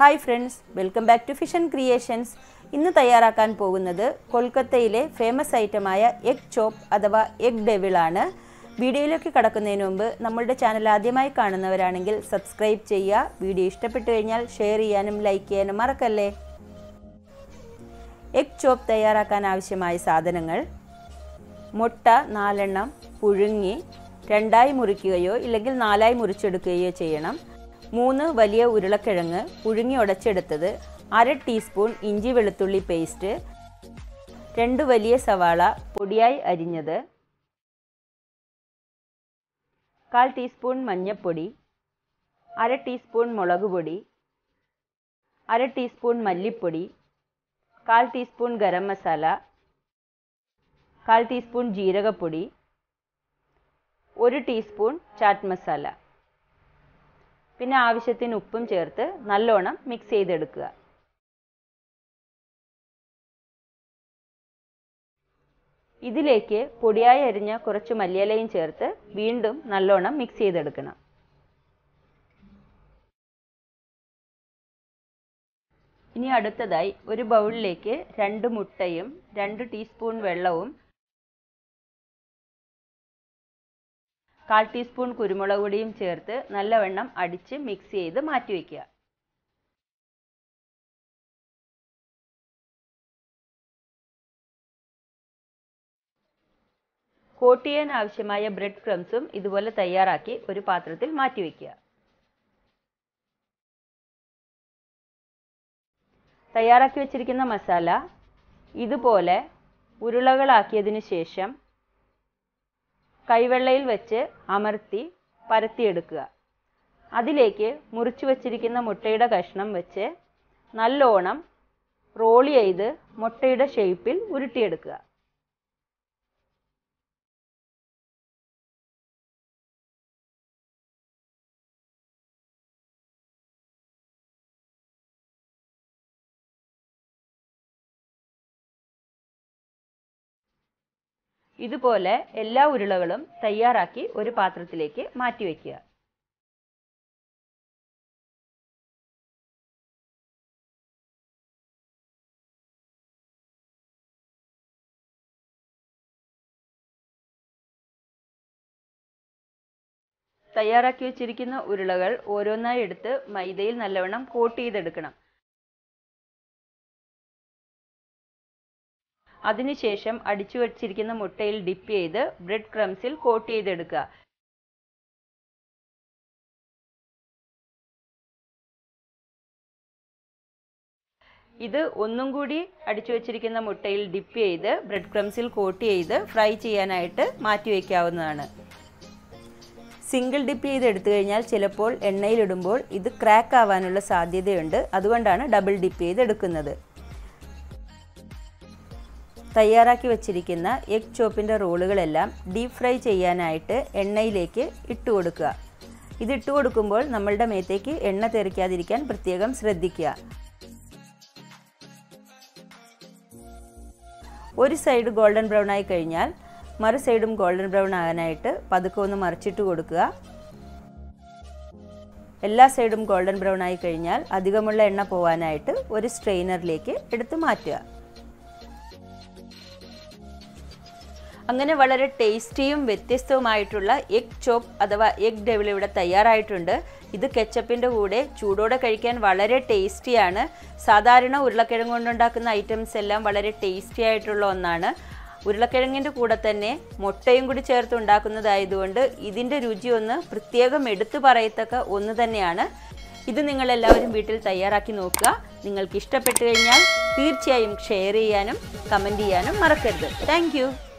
hi friends welcome back to Fusion Creations ഇന്ന് തയ്യാറാക്കാൻ പോകുന്നത് കൊൽക്കത്തയിലെ ഫേമസ് ഐറ്റമായ എഗ് ചോപ്പ് അഥവാ എഗ് ഡെവിളാണ് വീഡിയോയിലേക്ക് കടക്കുന്നതിന് മുമ്പ് നമ്മളുടെ ചാനൽ ആദ്യമായി കാണുന്നവരാണെങ്കിൽ സബ്സ്ക്രൈബ് ചെയ്യുക വീഡിയോ ഇഷ്ടപ്പെട്ടു കഴിഞ്ഞാൽ ഷെയർ ചെയ്യാനും ലൈക്ക് ചെയ്യാനും മറക്കല്ലേ എഗ് ചോപ്പ് തയ്യാറാക്കാൻ ആവശ്യമായ സാധനങ്ങൾ മുട്ട നാലെണ്ണം പുഴുങ്ങി രണ്ടായി മുറിക്കുകയോ ഇല്ലെങ്കിൽ നാലായി മുറിച്ചെടുക്കുകയോ ചെയ്യണം മൂന്ന് വലിയ ഉരുളക്കിഴങ്ങ് പുഴുങ്ങി ഉടച്ചെടുത്തത് അര ടീസ്പൂൺ ഇഞ്ചി വെളുത്തുള്ളി പേസ്റ്റ് രണ്ട് വലിയ സവാള പൊടിയായി അരിഞ്ഞത് കാൽ ടീസ്പൂൺ മഞ്ഞൾപ്പൊടി അര ടീസ്പൂൺ മുളക് പൊടി അര ടീസ്പൂൺ മല്ലിപ്പൊടി കാൽ ടീസ്പൂൺ ഗരം മസാല കാൽ ടീസ്പൂൺ ജീരകപ്പൊടി ഒരു ടീസ്പൂൺ ചാറ്റ് മസാല പിന്നെ ആവശ്യത്തിന് ഉപ്പും ചേർത്ത് നല്ലോണം മിക്സ് ചെയ്തെടുക്കുക ഇതിലേക്ക് പൊടിയായി അരിഞ്ഞ കുറച്ച് മല്ലിയിലയും ചേർത്ത് വീണ്ടും നല്ലോണം മിക്സ് ചെയ്തെടുക്കണം ഇനി അടുത്തതായി ഒരു ബൗളിലേക്ക് രണ്ട് മുട്ടയും രണ്ട് ടീസ്പൂൺ വെള്ളവും കാൽ ടീസ്പൂൺ കുരുമുളക് പൊടിയും ചേർത്ത് നല്ലവണ്ണം അടിച്ച് മിക്സ് ചെയ്ത് മാറ്റിവെക്കുക കോട്ട് ചെയ്യാൻ ആവശ്യമായ ബ്രെഡ് ക്രംസും ഇതുപോലെ തയ്യാറാക്കി ഒരു പാത്രത്തിൽ മാറ്റിവെക്കുക തയ്യാറാക്കി വെച്ചിരിക്കുന്ന മസാല ഇതുപോലെ ഉരുളകളാക്കിയതിനു ശേഷം കൈവെള്ളയിൽ വെച്ച് അമർത്തി പരത്തിയെടുക്കുക അതിലേക്ക് മുറിച്ചു വച്ചിരിക്കുന്ന മുട്ടയുടെ കഷ്ണം വെച്ച് നല്ലോണം റോൾ ചെയ്ത് മുട്ടയുടെ ഷേപ്പിൽ ഉരുട്ടിയെടുക്കുക ഇതുപോലെ എല്ലാ ഉരുളകളും തയ്യാറാക്കി ഒരു പാത്രത്തിലേക്ക് മാറ്റിവെക്കുക തയ്യാറാക്കി വെച്ചിരിക്കുന്ന ഉരുളകൾ ഓരോന്നായി എടുത്ത് മൈദയിൽ നല്ലവണ്ണം കോട്ട് ചെയ്തെടുക്കണം അതിനുശേഷം അടിച്ചു വച്ചിരിക്കുന്ന മുട്ടയിൽ ഡിപ്പ് ചെയ്ത് ബ്രെഡ് ക്രംസിൽ കോട്ട് ചെയ്തെടുക്കുക ഇത് ഒന്നും കൂടി അടിച്ചു വച്ചിരിക്കുന്ന മുട്ടയിൽ ഡിപ്പ് ചെയ്ത് ബ്രെഡ് ക്രംസിൽ കോട്ട് ചെയ്ത് ഫ്രൈ ചെയ്യാനായിട്ട് മാറ്റി വയ്ക്കാവുന്നതാണ് സിംഗിൾ ഡിപ്പ് ചെയ്ത് എടുത്തു കഴിഞ്ഞാൽ ചിലപ്പോൾ എണ്ണയിലിടുമ്പോൾ ഇത് ക്രാക്ക് ആവാനുള്ള സാധ്യതയുണ്ട് അതുകൊണ്ടാണ് ഡബിൾ ഡിപ്പ് ചെയ്ത് എടുക്കുന്നത് തയ്യാറാക്കി വച്ചിരിക്കുന്ന എഗ് ചോപ്പിൻ്റെ റോളുകളെല്ലാം ഡീപ്പ് ഫ്രൈ ചെയ്യാനായിട്ട് എണ്ണയിലേക്ക് ഇട്ട് കൊടുക്കുക ഇത് ഇട്ട് കൊടുക്കുമ്പോൾ നമ്മളുടെ മേത്തേക്ക് എണ്ണ തെറിക്കാതിരിക്കാൻ പ്രത്യേകം ശ്രദ്ധിക്കുക ഒരു സൈഡ് ഗോൾഡൻ ബ്രൗൺ ആയി കഴിഞ്ഞാൽ മറു സൈഡും ഗോൾഡൻ ബ്രൗൺ ആകാനായിട്ട് പതുക്കെ ഒന്ന് മറിച്ചിട്ട് കൊടുക്കുക എല്ലാ സൈഡും ഗോൾഡൻ ബ്രൗൺ ആയി കഴിഞ്ഞാൽ അധികമുള്ള എണ്ണ പോകാനായിട്ട് ഒരു സ്ട്രെയിനറിലേക്ക് എടുത്ത് മാറ്റുക അങ്ങനെ വളരെ ടേസ്റ്റിയും വ്യത്യസ്തവുമായിട്ടുള്ള എഗ് ചോപ്പ് അഥവാ എഗ് ഡെവിൾ ഇവിടെ തയ്യാറായിട്ടുണ്ട് ഇത് കെച്ചപ്പിൻ്റെ കൂടെ ചൂടോടെ കഴിക്കാൻ വളരെ ടേസ്റ്റിയാണ് സാധാരണ ഉരുളക്കിഴങ്ങ് കൊണ്ടുണ്ടാക്കുന്ന ഐറ്റംസ് എല്ലാം വളരെ ടേസ്റ്റി ആയിട്ടുള്ള ഒന്നാണ് ഉരുളക്കിഴങ്ങിൻ്റെ കൂടെ തന്നെ മുട്ടയും കൂടി ചേർത്ത് ഉണ്ടാക്കുന്നതായതുകൊണ്ട് ഇതിൻ്റെ രുചി ഒന്ന് പ്രത്യേകം എടുത്തു പറയത്തക്ക ഒന്ന് തന്നെയാണ് ഇത് നിങ്ങളെല്ലാവരും വീട്ടിൽ തയ്യാറാക്കി നോക്കുക നിങ്ങൾക്ക് ഇഷ്ടപ്പെട്ടു കഴിഞ്ഞാൽ തീർച്ചയായും ഷെയർ ചെയ്യാനും കമൻറ്റ് ചെയ്യാനും മറക്കരുത് താങ്ക്